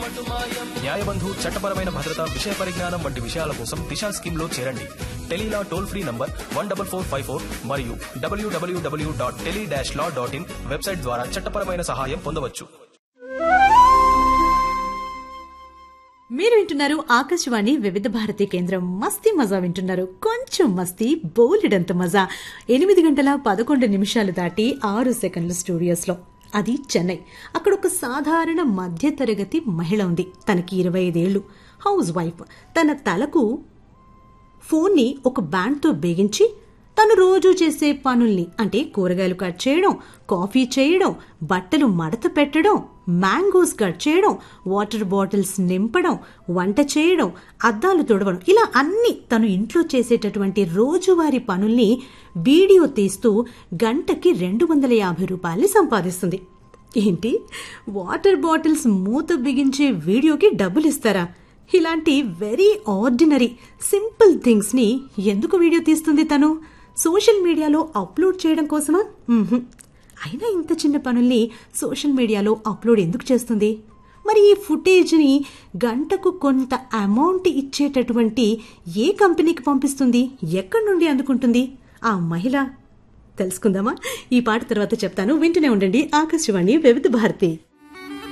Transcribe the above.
న్యాయబంధు చట్టపరమైన భద్రత విషయ పరిజ్ఞానం వంటి విషయాల కోసం దిశా స్కీమ్ లో చేరండి tele law toll free number one double four five four మరియు W W W dot tele dash law dot in website ద్వారా చట్టపరమైన సహాయం పొందవచ్చు మీరు వింటున్నారు ఆకాశవాణి వివిధ భారతి కేంద్రం మస్తీ మజా వింటున్నారు కొంచెం మస్తీ బోలెడంత మజా ఎనిమిది గంటల పదకొండు నిమిషాలు దాటి ఆరు సెకండ్లు స్టూడియోస్లో అది చెన్నై అక్కడ ఒక సాధారణ మధ్యతరగతి మహిళ ఉంది తనకి ఇరవై ఐదేళ్లు హౌస్ వైఫ్ తన తలకు ఫోన్ని ఒక బ్యాండ్తో బిగించి తను రోజు చేసే పనుల్ని అంటే కూరగాయలు కట్ చేయడం కాఫీ చేయడం బట్టలు మడత పెట్టడం మ్యాంగోస్ కట్ చేయడం వాటర్ బాటిల్స్ నింపడం వంట చేయడం అద్దాలు తుడవడం ఇలా అన్ని తను ఇంట్లో చేసేటటువంటి రోజువారీ పనుల్ని వీడియో తీస్తూ గంటకి రెండు వందల యాభై రూపాయలు సంపాదిస్తుంది ఏంటి వాటర్ బాటిల్స్ మూత బిగించే వీడియోకి డబ్బులు ఇస్తారా ఇలాంటి వెరీ ఆర్డినరీ సింపుల్ థింగ్స్ ని ఎందుకు వీడియో తీస్తుంది తను సోషల్ మీడియాలో అప్లోడ్ చేయడం కోసమా మ్మ్హ్మ్. అయినా ఇంత చిన్న పనుల్ని సోషల్ మీడియాలో అప్లోడ్ ఎందుకు చేస్తుంది మరి ఈ ఫుటేజ్ని గంటకు కొంత అమౌంట్ ఇచ్చేటటువంటి ఏ కంపెనీకి పంపిస్తుంది ఎక్కడి నుండి అందుకుంటుంది ఆ మహిళ తెలుసుకుందామా ఈ పాట తర్వాత చెప్తాను వింటూనే ఉండండి ఆకాశవాణి వివిధ భారతి